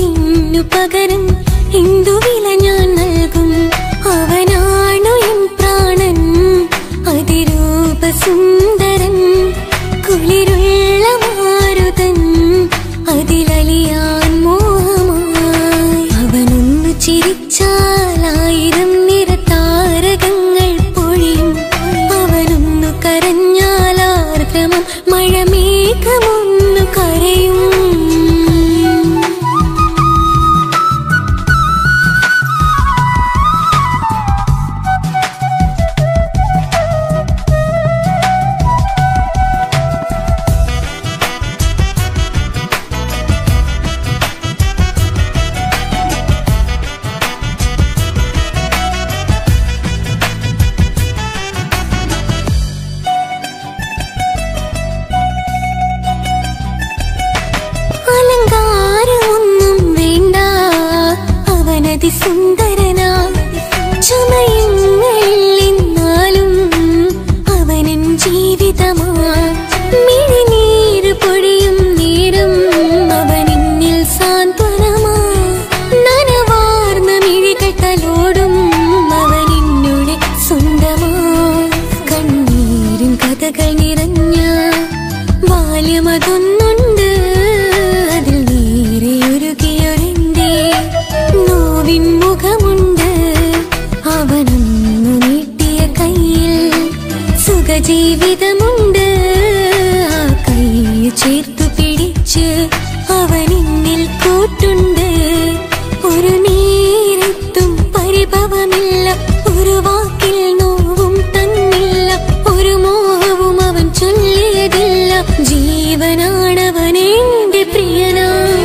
മുത്തിനു പകരം എന്തു വില ഞാൻ നൽകും അവനാണു എൻ പ്രാണൻ അതിരൂപ സുന്ദരൻ കുളിരുള്ള മാരുതൻ അതിലലിയാൻ മോഹമായി അവനൊന്നു ചിരിച്ചാലായിരം നിറതാരകങ്ങൾ പൊഴിയും അവനൊന്നു കരഞ്ഞാലാർദ്രമം മഴമേഘമൊന്നു കരയും അലങ്കാരമൊന്നും വേണ്ട അവനതി സുന്ദരനാ ചമയങ്ങളിൽ എന്നാലും അവനൻ ജീവിതമാ മിഴിനീര് പൊഴിയും നേരം അവനിന്നിൽ സാന്ത്വനമാ നനവാർന്ന മിഴികൾ തലോടും അവനിന്നുടെ സ്വന്തമാ കണ്ണീരും കഥകൾ നിറഞ്ഞ ബാല്യമതൊന്നുണ്ട് അതിൽ നീരെയൊരുകിയൊരെന്റെ നോവിൻ മുഖമുണ്ട് അവനൊന്നു നീട്ടിയ കയ്യിൽ സുഖജീവിതമുണ്ട് ആ കൈ ചേർത്തു പിടിച്ച് അവനിന്നിൽ കൂട്ടുണ്ട് ഒരു നേരത്തും പരിഭവമില്ല ഒരു വാക്കിൽ നോവും തന്നില്ല ഒരു മോഹവും അവൻ ചൊല്ലിയതില്ല ജീവനാണവൻ എന്റെ പ്രിയനാ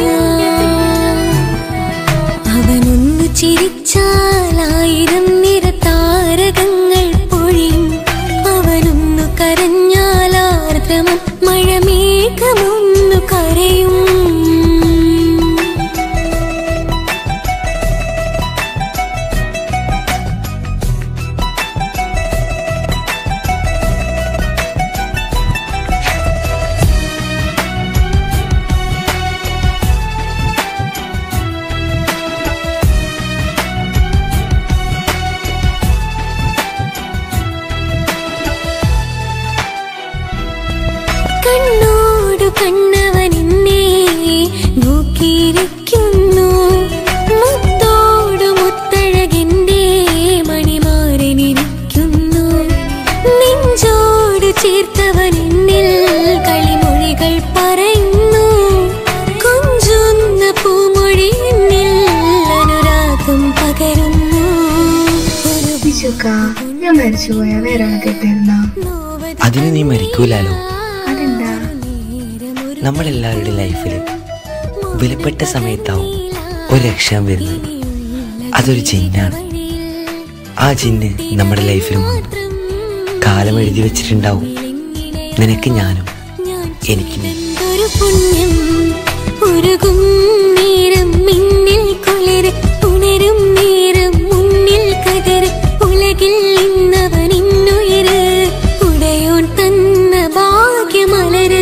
അവനൊന്നു ചിരിച്ചാലായിരം നിറതാരകങ്ങൾ പൊഴിയും അവനൊന്നു കരഞ്ഞാലാർദ്രമം മഴമേഘമൊന്നു കരയും കണ്ണോടു കണ്ണവൻ എന്നെ നോക്കിയിരിക്കുന്നു മുത്തോടു മുത്തഴകിന്റെ മണിമാരനിരിക്കുന്നു നെഞ്ചോട് ചേർത്തവൻ എന്നിൽ കളിമൊഴികൾ പറയുന്നു കൊഞ്ചുന്ന പൂമൊഴി എന്നിൽ അനുരാഗം പകരുന്നു ഒരു വിശുക്ക ഞാൻ മരിച്ചുപോയ വേറെ ആളെ കെട്ടിരുന്ന അതിന് നീ മരിക്കൂലാലോ അതെന്താ നമ്മളെല്ലാവരുടെ ലൈഫിൽ വിലപ്പെട്ട സമയത്താവും ഒരു രക്ഷാൻ വരുന്നത് അതൊരു ജിന്നാണ് ആ ജിന്ന് നമ്മുടെ ലൈഫിലും വന്നു കാലം എഴുതി വെച്ചിട്ടുണ്ടാവും നിനക്ക് ഞാനും എനിക്ക് നീ ഒരു പുണ്യം ഉരുകും നേരം മിന്നിൽ കുളിര് ഉണരും നേരം മുന്നിൽ കതിര് ഉലകിൽ ഇന്നവൻ ഇന്നുയര് ഉടയോൻ തന്ന ഭാഗ്യമലര്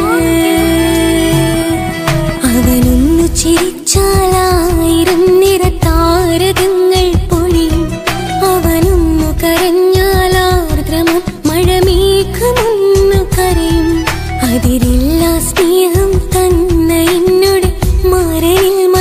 അവനൊന്നു ചിരിച്ചാലായിരം നിറതാരകങ്ങൾ പൊഴിയും അവനൊന്നു കരഞ്ഞാലാർദ്രമം മഴമേഘമൊന്നു കരയും അതിരില്ല സ്നേഹം തന്ന എന്നോട് മാരനിൽ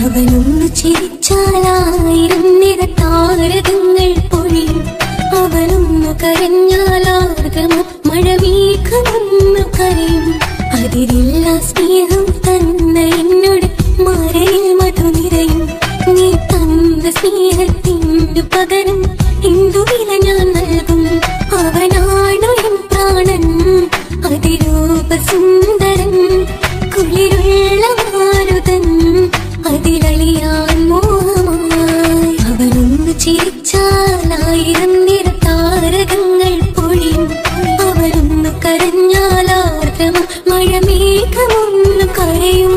അവനൊന്നു ചിരിച്ചാലായിരം നിറത്താരകങ്ങൾ പൊഴിയും അവനൊന്നു കരഞ്ഞാലാർഗമ മഴമേഘമൊന്നു കരയും അതിരില്ല സ്നേഹം തന്ന എന്നോട് മരയിൽ മധു നിറയും നീ തന്ന സ്നേഹത്തിനു പകരം എന്തു വില ഞാൻ നൽകും അവനാണു എൻ പ്രാണൻ അതിരൂപ സുന്ദരൻ കുളിരുള്ള മാരുതൻ അതിലളിയാൻ മോഹമായി അവനൊന്നു ചിരിച്ചാലായിരം നിറത്താരകങ്ങൾ പൊഴിയും അവനൊന്നു കരഞ്ഞാലാർദ്രമ മഴമേഘമൊന്നു കരയും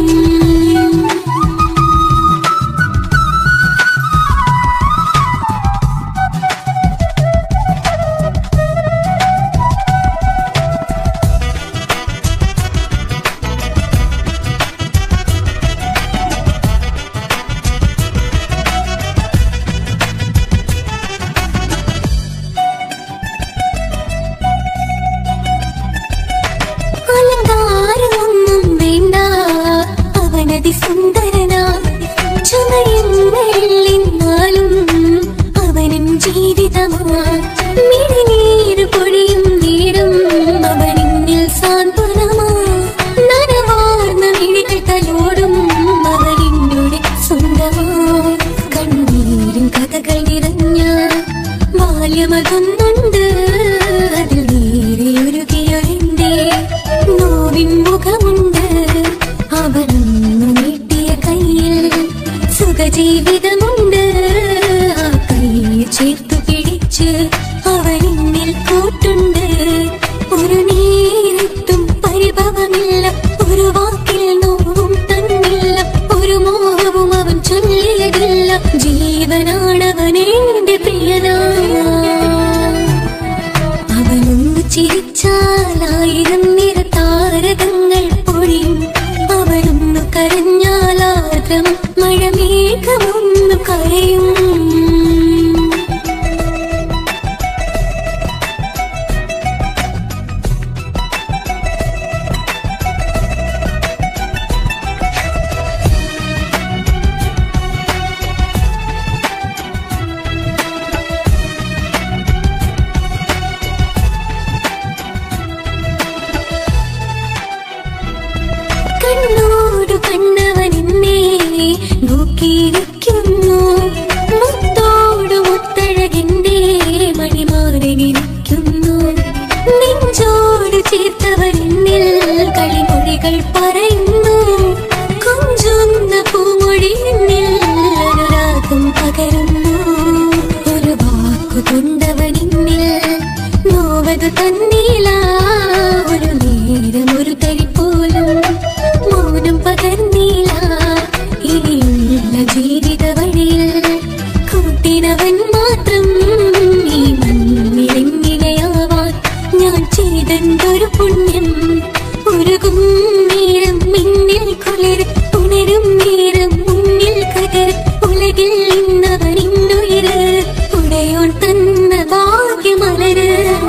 അലങ്കാരമൊന്നും വേണ്ട അവനതി സുന്ദരനാ ചുമയും വെള്ളിന്നാലും അവനൻ ജീവിതമാ മിഴിനീര് പൊഴിയും നേരം അവനിന്നിൽ സാന്ത്വനമാ നനവാർന്ന മിഴികൾ തലോടും അവനിന്നുടെ സ്വന്തമാ കണ്ണീരും കഥകൾ നിറഞ്ഞ ബാല്യമതൊന്നുണ്ട് അതിൽ നീരെയൊരുകിയൊരെന്റെ നോവിൻ മുഖമുണ്ട് അവനൊന്നു നീട്ടിയ കയ്യിൽ സുഖജീവിതമുണ്ട് ആ കയ്യിൽ ചേർത്തു പിടിച്ച് അവനിന്നിൽ കൂട്ടുണ്ട് ഒരു നേരത്തും പരിഭവമില്ല ഒരു വാക്കിൽ നോവും തന്നില്ല ഒരു മോഹവും അവൻ ചൊല്ലിയതില്ല ജീവനാണവൻ എന്റെ പ്രിയനാ അവനൊന്നു ചിരിച്ചാലായിരം നിറതാരകങ്ങൾ പൊഴിയും അവനൊന്നു കരഞ്ഞാലാദ്രം മഴമേഘമൊന്നു കരയും കണ്ണോടു കണ്ണവൻ എന്നെ നോക്കിയിരിക്കുന്നു മുത്തോടു മുത്തഴകിന്റെ മണിമാറിയിരിക്കുന്നു നെഞ്ചോട് ചേർത്തവൻ എന്നിൽ കളിമൊഴികൾ പറയുന്നു കൊഞ്ചുന്ന പൂമൊഴി എന്നിൽ അനുരാഗം പകരുന്നു ഒരു വാക്കു കൊണ്ടവൻ എന്നിൽ നോവതു തന്നില്ല ഒരു നേരം ഒരു തരി പോലും മൗനം പകർന്നില്ല ഇനിയുള്ള ജീവിത വഴിയിൽ കൂട്ടിനവൻ മാത്രം ഈ മണ്ണിലെങ്ങിനെയാവാൻ ഞാൻ ചെയ്തെന്തൊരു പുണ്യം ഉരുകും നേരം മിന്നിൽ കുളിർ ഉണരും നേരം മുന്നിൽ കതിർ ഉലകിൽ ഇന്നവൻ ഇന്നുയിര് ഉടയോൻ തന്ന ഭാഗ്യമലര്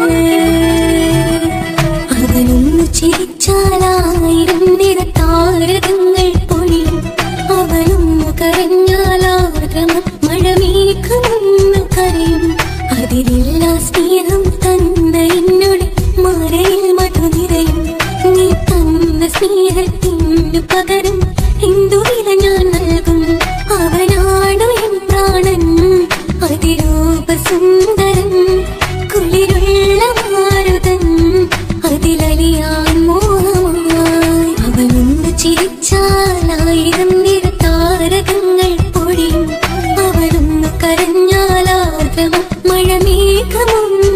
അവനൊന്നു ചിരിച്ചാലായിരം നിറത്താരകങ്ങൾ പൊഴിയും അവനൊന്നു കരഞ്ഞാലാർദ്രമ മഴമേഘമൊന്നു കരയും അതിരില്ല സ്നേഹം തന്ന എന്നോട് മറയിൽ മധു നിറയും നീ തന്ന സ്നേഹത്തിനു പകരം എന്തു വില ഞാൻ നൽകും അവനാണു എൻ പ്രാണൻ അതിരൂപ സുന്ദരൻ കുളിരുള്ള മാരുതൻ അതിലലിയാൻ മോഹമായി അവനൊന്ന് ചിരിച്ചാലായിരം നിറതാരകങ്ങൾ പൊഴിയും അവനൊന്ന് കരഞ്ഞാലാർദ്രമ മഴമേഘമൊന്നു